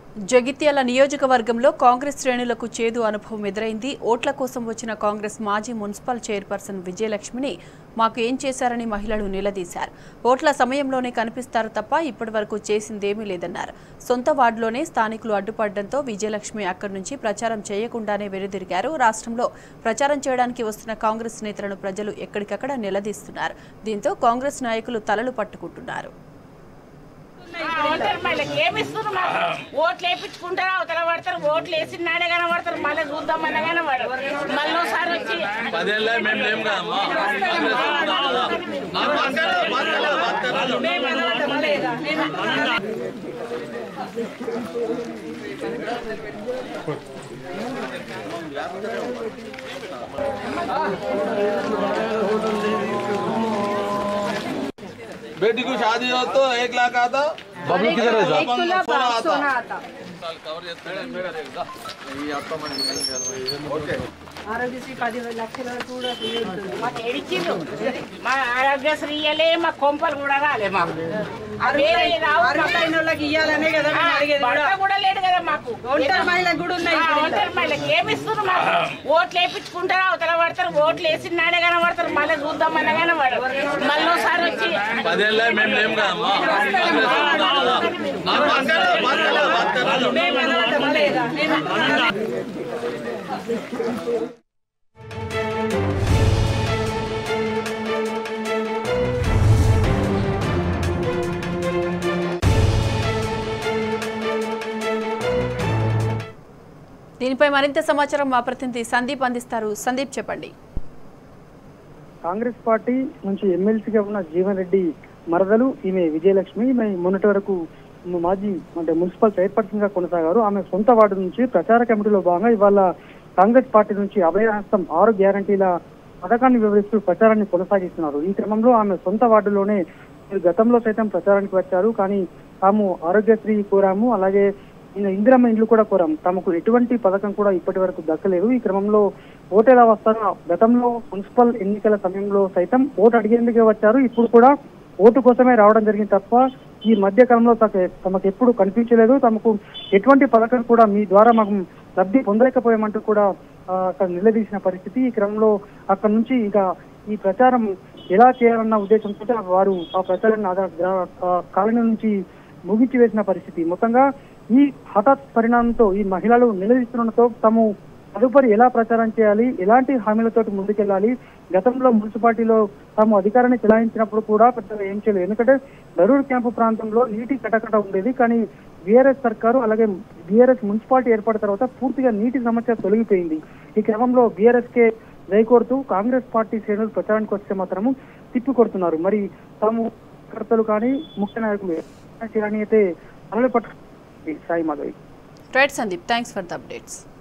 జగిత్యాల నియోజకవర్గంలో కాంగ్రెస్ శ్రేణులకు చేదు అనుభవం ఎదురైంది ఓట్ల కోసం వచ్చిన కాంగ్రెస్ మాజీ మున్సిపల్ చైర్పర్సన్ విజయలక్ష్మిని మాకు ఏం చేశారని మహిళలు నిలదీశారు ఓట్ల సమయంలోనే కనిపిస్తారు తప్ప ఇప్పటివరకు చేసిందేమీ లేదన్నారు సొంత వార్డులోనే స్థానికులు అడ్డుపడడంతో విజయలక్ష్మి అక్కడి నుంచి ప్రచారం చేయకుండానే వెనుదిరిగారు రాష్ట్రంలో ప్రచారం చేయడానికి వస్తున్న కాంగ్రెస్ నేతలను ప్రజలు ఎక్కడికక్కడ నిలదీస్తున్నారు దీంతో కాంగ్రెస్ నాయకులు తలలు పట్టుకుంటున్నారు ఓటర్ మళ్ళీ ఏమిస్తున్నారు మాకు ఓట్లు వేయించుకుంటారా అవతల పడతారు ఓట్లు వేసిన నాడే కనబడతారు మళ్ళీ చూద్దాం అన్న కనబడరు మళ్ళీ ఒకసారి వచ్చి పదేళ్ళ మేము లేము కదమ్మా बेटी को शादी हो तो एक लाख आता बबलू किधर है साहब सोना आता कवर ये आपका मन ఆరోగ్యశ్రీ పది లక్షల వరకు కూడా ఫ్రీ అవుతుంది మాకు ఎడిచిండు మా ఆరోగ్యశ్రీ ఇయ్యలే మా కొంపలు కూడా రాలే మాకు ఆ వేరే రావు మాకు. అర్హులైన వాళ్ళకి ఇవ్వాలనే కదా ఆ, మేము అడిగేది కూడా భర్త కూడా లేడు కదా మాకు ఒంటరి మహిళలకు కూడా ఉన్నాయి ఆ, ఇప్పుడు ఇలా. ఒంటరి మళ్ళీ ఏమిస్తున్నారు మాకు ఓట్లు వేయించుకుంటారా అవతల పడతారు ఓట్లు వేసిన నాడే కనబడతారు మళ్ళీ చూద్దాం అన్న కనబడరు మళ్ళీ ఒకసారి వచ్చి పదేళ్ళ మేము లేము కదమ్మా దీనిపై మరింత సమాచారం మా ప్రతినిధి సందీప్ అందిస్తారు సందీప్ చెప్పండి కాంగ్రెస్ పార్టీ నుంచి ఎమ్మెల్సీగా ఉన్న జీవన్ రెడ్డి మరదలు ఈమె విజయలక్ష్మి ఈమె మొన్నటి వరకు మాజీ అంటే మున్సిపల్ చైర్పర్సన్ గా కొనసాగారు ఆమె సొంత వార్డు నుంచి ప్రచార కమిటీలో భాగంగా ఇవాళ కాంగ్రెస్ పార్టీ నుంచి అభయహస్తం ఆరు గ్యారంటీల పథకాన్ని వివరిస్తూ ప్రచారాన్ని కొనసాగిస్తున్నారు ఈ క్రమంలో ఆమె సొంత వార్డులోనే వీరు గతంలో సైతం ప్రచారానికి వచ్చారు కానీ తాము ఆరోగ్యశ్రీ కోరాము అలాగే ఈయన ఇందిరమ్మ ఇండ్లు కూడా కోరాం తమకు ఎటువంటి పథకం కూడా ఇప్పటి వరకు దక్కలేదు ఈ క్రమంలో ఓటు ఎలా వస్తారో గతంలో మున్సిపల్ ఎన్నికల సమయంలో సైతం ఓటు అడిగేందుకే వచ్చారు ఇప్పుడు కూడా ఓటు కోసమే రావడం జరిగింది తప్ప ఈ మధ్య కాలంలో తమ- తమకు ఎప్పుడు కనిపించలేదు తమకు ఎటువంటి పథకం కూడా మీ ద్వారా మాకు లబ్ధి పొందలేకపోయామంటూ కూడా ఆ, అక్కడ నిలదీసిన పరిస్థితి ఈ క్రమంలో అక్కడ నుంచి ఇక ఈ ప్రచారం ఎలా చేయాలన్న ఉద్దేశంతో వారు ఆ ప్రచారాన్ని ఆధార గ్రా- ఆ కాలనీ నుంచి ముగించి వేసిన పరిస్థితి మొత్తంగా ఈ హఠాత్ పరిణామంతో ఈ మహిళలు నిలదీస్తుండటంతో తాము తదుపరి ఎలా ప్రచారం చేయాలి ఎలాంటి హామీలతోటి ముందుకెళ్ళాలి గతంలో మున్సిపాలిటీలో తాము అధికారాన్ని చెలాయించినప్పుడు కూడా పెద్దగా ఏం చేయలేదు ఎందుకంటే దరూర్ క్యాంపు ప్రాంతంలో నీటి కటకట ఉండేది కానీ బీఆర్ఎస్ సర్కారు అలాగే బీఆర్ఎస్ మున్సిపాలిటీ ఏర్పడిన తర్వాత పూర్తిగా నీటి సమస్య తొలగిపోయింది ఈ క్రమంలో బీఆర్ఎస్ కే దయకోరుతూ కాంగ్రెస్ పార్టీ శ్రేణులు ప్రచారానికి వస్తే మాత్రము తిప్పి కొడుతున్నారు మరి తాము కర్తలు కానీ ముఖ్య నాయకులు చేయాలని అయితే అమలు పట్టు Sai Madhavi right Sandeep thanks for the updates